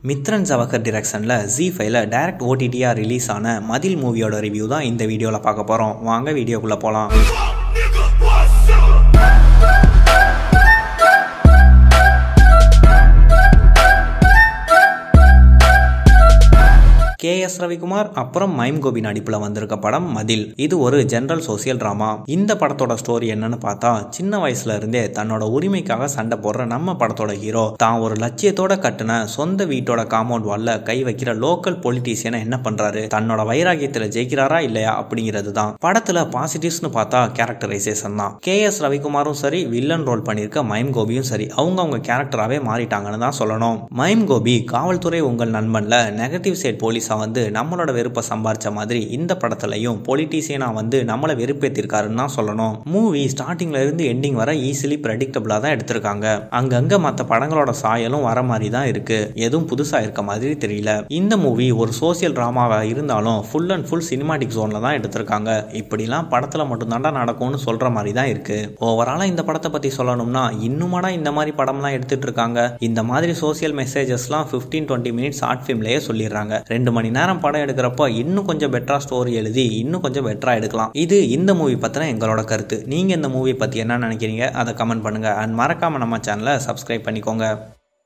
மித்ரன் ஜவஹர் டிரெக்ஷனில் ஜி ஃபைவ்ல டைரக்ட் ஓடிடியாக ரிலீஸ் ஆன மதில் மூவியோட ரிவ்யூ தான் இந்த வீடியோவில் பார்க்க போகிறோம் வாங்க வீடியோக்குள்ளே போகலாம் கே எஸ் ரவிக்குமார் அப்புறம் மைம் கோபி நடிப்பில் வந்திருக்க படம் மதில் இது ஒரு ஜென்ரல் சோசியல் ட்ராமா இந்த படத்தோட ஸ்டோரி என்னன்னு பார்த்தா சின்ன வயசுல இருந்தே தன்னோட உரிமைக்காக சண்டை போடுற நம்ம படத்தோட ஹீரோ தான் ஒரு லட்சியத்தோட கட்டுன சொந்த வீட்டோட காம்பவுண்ட் வால்ல கை வைக்கிற லோக்கல் பொலிட்டீஷியனை என்ன பண்றாரு தன்னோட வைராகியத்தில் ஜெயிக்கிறாரா இல்லையா அப்படிங்கிறது தான் படத்துல பாசிட்டிவ்ஸ்னு பார்த்தா கேரக்டரைசேஷன் தான் கே எஸ் ரவிக்குமாரும் சரி வில்லன் ரோல் பண்ணியிருக்க மைம் கோபியும் சரி அவங்க அவங்க கேரக்டராகவே மாறிட்டாங்கன்னு தான் சொல்லணும் மைம் கோபி காவல்துறை உங்கள் நண்பன்ல நெகட்டிவ் சைட் போலீஸா வந்து நம்மளோட வெறுப்பை சம்பாரிச்ச மாதிரி இந்த படத்துலையும் பொலிட்டீசியனா வந்து நம்மளை வெறுப்பேற்றிருக்காருன்னு தான் சொல்லணும் மூவி ஸ்டார்டிங்ல இருந்து எண்டிங் வர ஈஸிலி ப்ரெடிக்டபிளா தான் எடுத்திருக்காங்க அங்கங்க மற்ற படங்களோட சாயலும் வர மாதிரி தான் இருக்கு எதுவும் புதுசா இருக்க மாதிரி தெரியல இந்த மூவி ஒரு சோசியல் டிராமாவா இருந்தாலும் ஃபுல் அண்ட் ஃபுல் சினிமாட்டிக் ஜோன்ல தான் எடுத்திருக்காங்க இப்படிலாம் படத்துல மட்டும்தாண்டா நடக்கும்னு சொல்ற மாதிரி தான் இருக்கு ஓவராலா இந்த படத்தை பத்தி சொல்லணும்னா இன்னுமாடா இந்த மாதிரி படம்லாம் எடுத்துட்டு இருக்காங்க இந்த மாதிரி சோசியல் மெசேஜஸ்லாம் ஃபிஃப்டீன் டுவெண்ட்டி மினிட்ஸ் ஷார்ட் ஃபிலிம்லயே சொல்லிடுறாங்க ரெண்டு மணி நேரம் படம் எடுக்கிறப்போ இன்னும் கொஞ்சம் பெட்டரா ஸ்டோரி எழுதி இன்னும் கொஞ்சம் பெட்டரா எடுக்கலாம் இது இந்த மூவி பத்தின எங்களோட கருத்து நீங்க இந்த மூவி பத்தி என்ன நினைக்கிறீங்க அதை கமெண்ட் பண்ணுங்க அண்ட் மறக்காம நம்ம சேனலை சப்ஸ்கிரைப் பண்ணிக்கோங்க